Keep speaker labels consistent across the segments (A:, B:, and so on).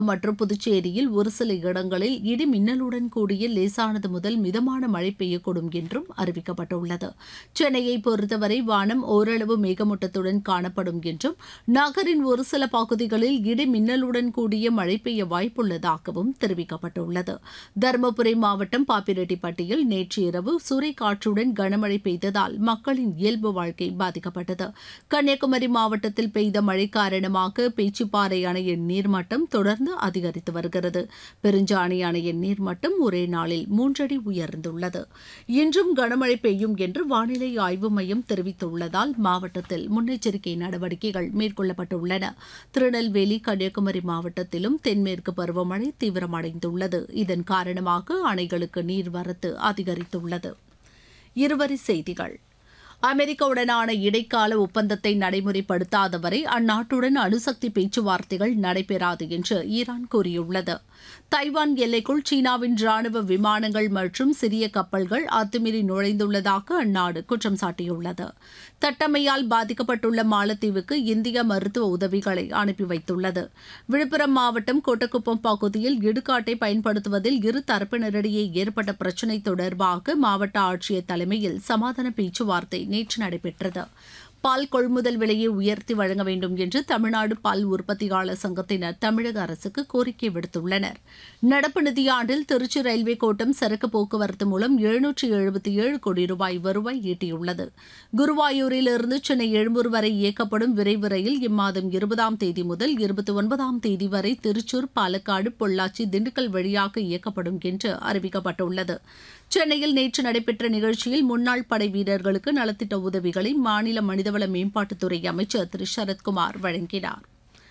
A: மற்றும் புதுச்சேரியில் ஒரு சில இடங்களில் இடி மின்னலுடன் கூடிய லேசானது முதல் மிதமான மழை பெய்யக்கூடும் என்றும் அறிவிக்கப்பட்டுள்ளது சென்னையை பொறுத்தவரை வானம் ஓரளவு மேகமூட்டத்துடன் காணப்படும் என்றும் நகரின் ஒரு சில பகுதிகளில் இடி மின்னலுடன் கூடிய மழை பெய்ய வாய்ப்புள்ளதாகவும் தெரிவிக்கப்பட்டுள்ளது தருமபுரி மாவட்டம் பாப்பிரெட்டிப்பட்டியில் நேற்று இரவு சூறைக்காற்றுடன் கனமழை பெய்ததால் மக்களின் இயல்பு வாழ்க்கை பாதிக்கப்பட்டது கன்னியாகுமரி மாவட்டத்தில் பெய்த மழை காரணமாக பேச்சிப்பாறை அணையின் நீர்மட்டம் தொடர்ந்து அதிகரித்து வருகிறது பெருஞ்சாணி அணையின் நீர்மட்டம் ஒரே நாளில் மூன்றடி உயர்ந்துள்ளது இன்றும் கனமழை பெய்யும் என்று வானிலை ஆய்வு மையம் தெரிவித்துள்ளதால் மாவட்டத்தில் முன்னெச்சரிக்கை நடவடிக்கைகள் மேற்கொள்ளப்பட்டுள்ளன திருநெல்வேலி கன்னியாகுமரி மாவட்டத்திலும் தென்மேற்கு பருவமழை தீவிரமடைந்துள்ளது இதன் காரணமாக அணைகளுக்கு நீர்வரத்து அதிகரித்துள்ளது இருவரி செய்திகள் அமெரிக்காவுடனான இடைக்கால ஒப்பந்தத்தை நடைமுறைப்படுத்தாதவரை அந்நாட்டுடன் அணுசக்தி பேச்சுவார்த்தைகள் நடைபெறாது என்று ஈரான் கூறியுள்ளது தைவான் எல்லைக்குள் சீனாவின் ராணுவ விமானங்கள் மற்றும் சிறிய கப்பல்கள் அத்துமீறி நுழைந்துள்ளதாக அந்நாடு குற்றம் சாட்டியுள்ளது தட்டம்மையால் பாதிக்கப்பட்டுள்ள மாலத்தீவுக்கு இந்திய மருத்துவ உதவிகளை அனுப்பி வைத்துள்ளது விழுப்புரம் மாவட்டம் கோட்டக்குப்பம் பகுதியில் இடுகாட்டை பயன்படுத்துவதில் இரு தரப்பினரிடையே ஏற்பட்ட பிரச்சினை தொடர்பாக மாவட்ட ஆட்சியர் தலைமையில் சமாதான பேச்சுவார்த்தை நேற்று நடைபெற்றது பால் கொள்முதல் விலையை உயர்த்தி வழங்க வேண்டும் என்று தமிழ்நாடு பால் உற்பத்தியாளர் சங்கத்தினர் தமிழக அரசுக்கு கோரிக்கை விடுத்துள்ளனர் நடப்பு நிதியாண்டில் திருச்சி ரயில்வே கோட்டம் சரக்கு போக்குவரத்து மூலம் எழுநூற்றி எழுபத்தி ஏழு கோடி ரூபாய் வருவாய் ஈட்டியுள்ளது குருவாயூரிலிருந்து சென்னை எழும்பூர் வரை இயக்கப்படும் விரைவு ரயில் இம்மாதம் இருபதாம் தேதி முதல் இருபத்தி ஒன்பதாம் தேதி வரை திருச்சூர் பாலக்காடு பொள்ளாச்சி திண்டுக்கல் வழியாக இயக்கப்படும் என்று அறிவிக்கப்பட்டுள்ளது சென்னையில் நேற்று நடைபெற்ற நிகழ்ச்சியில் முன்னாள் படை வீரர்களுக்கு நலத்திட்ட உதவிகளை மாநில மனிதவள மேம்பாட்டுத்துறை அமைச்சர் திரு சரத்குமார் வழங்கினார்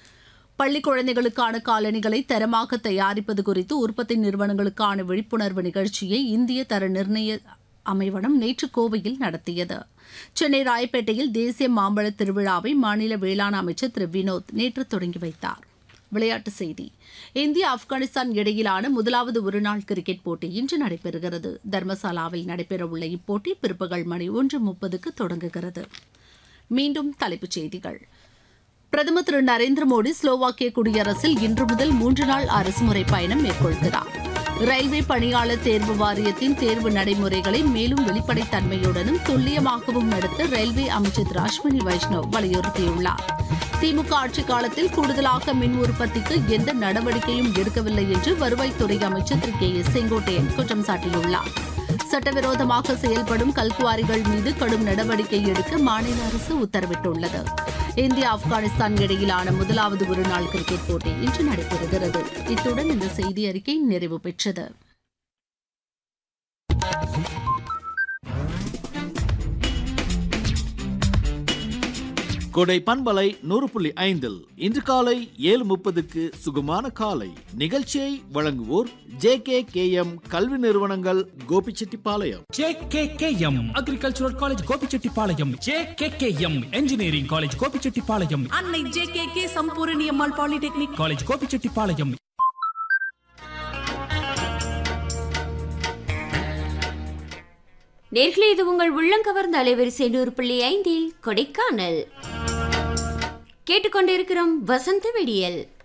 A: பள்ளி குழந்தைகளுக்கான காலணிகளை தரமாக தயாரிப்பது குறித்து உற்பத்தி நிறுவனங்களுக்கான விழிப்புணர்வு நிகழ்ச்சியை இந்திய தர நிர்ணய அமைவனம் நேற்று கோவையில் நடத்தியது சென்னை ராயப்பேட்டையில் தேசிய மாம்பழ திருவிழாவை மாநில வேளாண் அமைச்சர் திரு வினோத் நேற்று தொடங்கி வைத்தார் விளையாட்டுச் செய்தி இந்தியா ஆப்கானிஸ்தான் இடையிலான முதலாவது ஒருநாள் கிரிக்கெட் போட்டி இன்று நடைபெறுகிறது தர்மசாலாவில் நடைபெறவுள்ள இப்போட்டி பிற்பகல் மணி ஒன்று முப்பதுக்கு தொடங்குகிறது மீண்டும் தலைப்புச் செய்திகள் பிரதமர் திரு நரேந்திர மோடி ஸ்லோவாக்கிய குடியரசில் இன்று முதல் மூன்று நாள் அரசுமுறை பயணம் மேற்கொள்கிறார் ரயில்வே பணியாளர் தேர்வு வாரியத்தின் தேர்வு நடைமுறைகளை மேலும் வெளிப்படைத்தன்மையுடனும் துல்லியமாகவும் நடத்த ரயில்வே அமைச்சர் திரு அஸ்வினி வைஷ்ணவ் வலியுறுத்தியுள்ளார் திமுக ஆட்சிக் காலத்தில் கூடுதலாக மின் உற்பத்திக்கு எந்த நடவடிக்கையும் எடுக்கவில்லை என்று வருவாய்த்துறை அமைச்சர் திரு கே எஸ் செங்கோட்டையன் குற்றம் சாட்டியுள்ளார் சட்டவிரோதமாக செயல்படும் கல்குவாரிகள் மீது கடும் நடவடிக்கை எடுக்க மாநில அரசு உத்தரவிட்டுள்ளது இந்தியா ஆப்கானிஸ்தான் இடையிலான முதலாவது ஒருநாள் கிரிக்கெட் போட்டி இன்று நடைபெறுகிறது இத்துடன் இந்த செய்தி அறிக்கை நிறைவு பெற்றது
B: கொடை பண்பலை நூறு புள்ளி ஐந்தில் இன்று காலை ஏழு முப்பதுக்கு சுகமான காலை நிகழ்ச்சியை வழங்குவோர் ஜே கே கே எம் கல்வி நிறுவனங்கள் Gobichettipalayam
C: JKKM agricultural college Gobichettipalayam JKKM engineering college Gobichettipalayam
D: Annai J K K Sampoorani Ammal polytechnic
C: college Gobichettipalayam
E: நேர்களே இது உங்கள் உள்ளங்கவர்ந்த அலைவரிசை நூறு புள்ளி ஐந்தில் கொடைக்கானல் கேட்டுக்கொண்டிருக்கிறோம் வசந்த வெடியல்